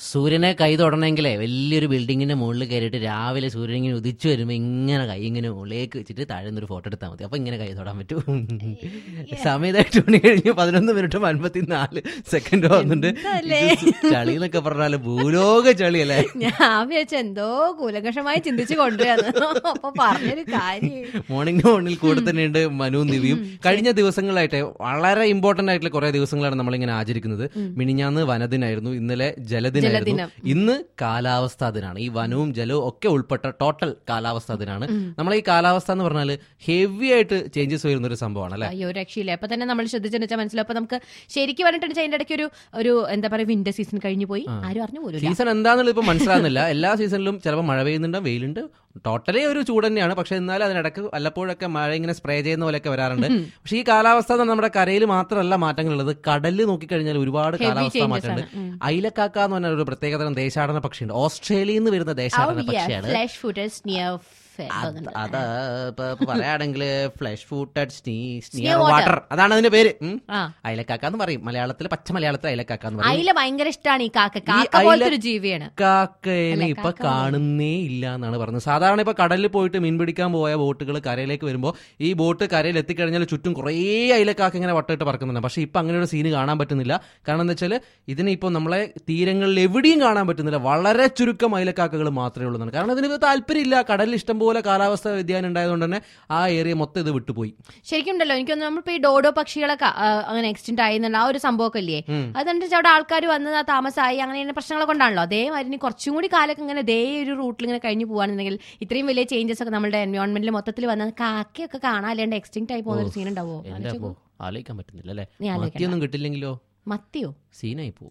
സൂര്യനെ കൈ തൊടണമെങ്കിലേ വലിയൊരു ബിൽഡിങ്ങിന്റെ മുകളിൽ കയറിയിട്ട് രാവിലെ സൂര്യൻ ഇങ്ങനെ ഉദിച്ചു വരുമ്പോൾ ഇങ്ങനെ കൈ ഇങ്ങനെ മുകളിലേക്ക് വെച്ചിട്ട് താഴെ നിന്നൊരു ഫോട്ടോ എടുത്താൽ മതി അപ്പൊ ഇങ്ങനെ കൈ തൊടാൻ പറ്റും സമയം എട്ട് മണി കഴിഞ്ഞ് പതിനൊന്ന് മിനിറ്റും അൻപത്തി നാല് സെക്കൻഡ് വന്നിട്ട് എന്തല്ലേ? ചളി എന്നൊക്കെ പറഞ്ഞാല് ഭൂലോക ചളിയല്ലേ ഞാൻ വിചാരിച്ച എന്തോ കൂലങ്കഷമായി ചിന്തിച്ചു കൊണ്ടുവന്നു അപ്പൊ പറഞ്ഞൊരു കാര്യം മോർണിംഗ് മോർണിൽ കൂടെ തന്നെയുണ്ട് മനു നിവിയും കഴിഞ്ഞ ദിവസങ്ങളായിട്ട് വളരെ ഇമ്പോർട്ടന്റ് ആയിട്ടുള്ള കുറെ ദിവസങ്ങളാണ് നമ്മളിങ്ങനെ ആചരിക്കുന്നത് മിനിഞ്ഞാന്ന് വനദിനായിരുന്നു ഇന്നലെ ജലദിനായിരുന്നു ജലദിനം. ഇന്ന് കാലാവസ്ഥാ ദിനാണ് ഈ വനവും ജലവും ഒക്കെ ഉൾപ്പെട്ട ടോട്ടൽ കാലാവസ്ഥാ ദിനാണ് നമ്മളെ ഈ കാലാവസ്ഥ എന്ന് പറഞ്ഞാൽ ഹെവി ആയിട്ട് ചേഞ്ചസ് വരുന്ന ഒരു സംഭവമാണ് അല്ലെ അയ്യോ രക്ഷയില്ല അപ്പൊ തന്നെ നമ്മൾ ശ്രദ്ധിച്ചെന്ന് വെച്ചാൽ മനസ്സിലാവും അപ്പൊ നമുക്ക് ശരിക്കും പറഞ്ഞിട്ടുണ്ട് അതിന്റെ ഇടയ്ക്ക് ഒരു ഒരു എന്താ പറയാ വിന്റർ സീസൺ കഴിഞ്ഞു പോയി ആരും അറിഞ്ഞു പോലും സീസൺ എന്താണെന്നുള്ളത് ഇപ്പൊ മനസ്സിലാകുന്നില്ല എല്ലാ സീസണിലും ചിലപ്പോൾ മഴ പെയ്യുന്നുണ്ട് വെയിലുണ്ട് ടോട്ടലി ഒരു ചൂട് തന്നെയാണ് പക്ഷെ എന്നാലും അതിനിടക്ക് വല്ലപ്പോഴൊക്കെ മഴ ഇങ്ങനെ സ്പ്രേ ചെയ്യുന്ന പോലെയൊക്കെ വരാറുണ്ട് പക്ഷെ ഈ കാലാവസ്ഥ എന്ന് പറഞ്ഞാൽ നമ്മുടെ കരയിൽ മാത്രമല്ല മാറ്റങ്ങളുള്ളത് കടലിൽ നോക്കിക്കഴിഞ്ഞാൽ ഒരുപാട് Heavy കാലാവസ്ഥ changes മാറ്റമുണ്ട് ആണ്. ഉം. അയിലക്കാക്ക എന്ന് പറഞ്ഞ ഒരു പ്രത്യേകതരം ദേശാടന പക്ഷിയുണ്ട് ഓസ്ട്രേലിയയിൽ നിന്ന് വരുന്ന ദേശാടന പക്ഷിയാണ് ഫ്ലാഷ് ഫുഡ് സ്നിയർ അത് അത് ഇപ്പൊ ഇപ്പൊ പറയുകയാണെങ്കിൽ flush footed Sneer sneer water. Water അതാണ് അതിന്റെ പേര് ഉം. ആ അയലക്കാക്ക എന്ന് പറയും മലയാളത്തിൽ പച്ച മലയാളത്തിൽ അയലക്കാക്ക എന്ന് പറയും അയില ഭയങ്കര ഇഷ്ടമാണ് ഈ കാക്ക കാക്ക അയില- പോലത്തെ ഒരു ജീവിയാണ് കാക്കേനെ അല്ല, ഇപ്പൊ കാക്ക കാണുന്നേ ഇല്ല എന്നാണ് പറഞ്ഞത് സാധാരണ ഇപ്പൊ കടലിൽ പോയിട്ട് മീൻ പിടിക്കാൻ പോയ ബോട്ടുകൾ കരയിലേക്ക് വരുമ്പോൾ ഈ ബോട്ട് കരയിൽ എത്തിക്കഴിഞ്ഞാൽ ചുറ്റും കുറേ അയിലക്കാക്ക ഇങ്ങനെ വട്ടമിട്ട് പറക്കുന്നുണ്ട് പക്ഷെ ഇപ്പൊ അങ്ങനെ ഒരു സീന് കാണാൻ പറ്റുന്നില്ല കാരണം എന്താ വെച്ചാൽ ഇതിന് ഇപ്പൊ നമ്മളെ തീരങ്ങളിൽ എവിടെയും കാണാൻ പറ്റുന്നില്ല വളരെ ചുരുക്കം അയിലക്കാക്കകൾ മാത്രമേ ഉള്ളൂ എന്നാണ്. കാരണം ഇതിന് താല്പര്യമില്ല കടലിൽ ഇഷ്ടംപോലെ കാലാവസ്ഥ വ്യതിയാനം ഉണ്ടായതുകൊണ്ട് തന്നെ ആ ഏരിയ മൊത്തം ഇത് വിട്ടുപോയി ശരിക്കും ഉണ്ടല്ലോ എനിക്കൊന്ന് നമ്മളിപ്പോ ഈ ഡോഡോ പക്ഷികളൊക്കെ ആ, അങ്ങനെ എക്സ്റ്റെൻഡ് ആയി എന്നുള്ള ആ ഒരു സംഭവമൊക്കെ ഇല്ലേ അതെന്നിട്ട് അവിടെ ആൾക്കാർ വന്നത് ആ താമസമായി അങ്ങനെ ഇങ്ങനെ പ്രശ്നങ്ങളൊക്കെ ഉണ്ടാണല്ലോ അതേമാതിരി ഇനി കുറച്ചും കൂടി കാലൊക്കെ ഇങ്ങനെ ദേ ഒരു റൂട്ടിൽ ഇങ്ങനെ കഴിഞ്ഞു പോവാണെന്നുണ്ടെങ്കിൽ ഇത്രയും വലിയ ചേഞ്ചസ് ഒക്കെ നമ്മുടെ എൻവയോൺമെന്റിൽ മൊത്തത്തിൽ വന്നാൽ കാക്കയൊക്കെ കാണാല്ലാണ്ട് എക്സ്റ്റിങ്റ്റ് ആയി പോകുന്ന ഒരു സീൻ ഉണ്ടാവോ എന്റെ അപ്പോ ആലോചിക്കാൻ പറ്റുന്നില്ല അല്ലേ നീ ആലോചിക്കണ്ട. മത്തിയൊന്നും കിട്ടില്ലെങ്കിലോ മത്തിയോ സീനായി പോകും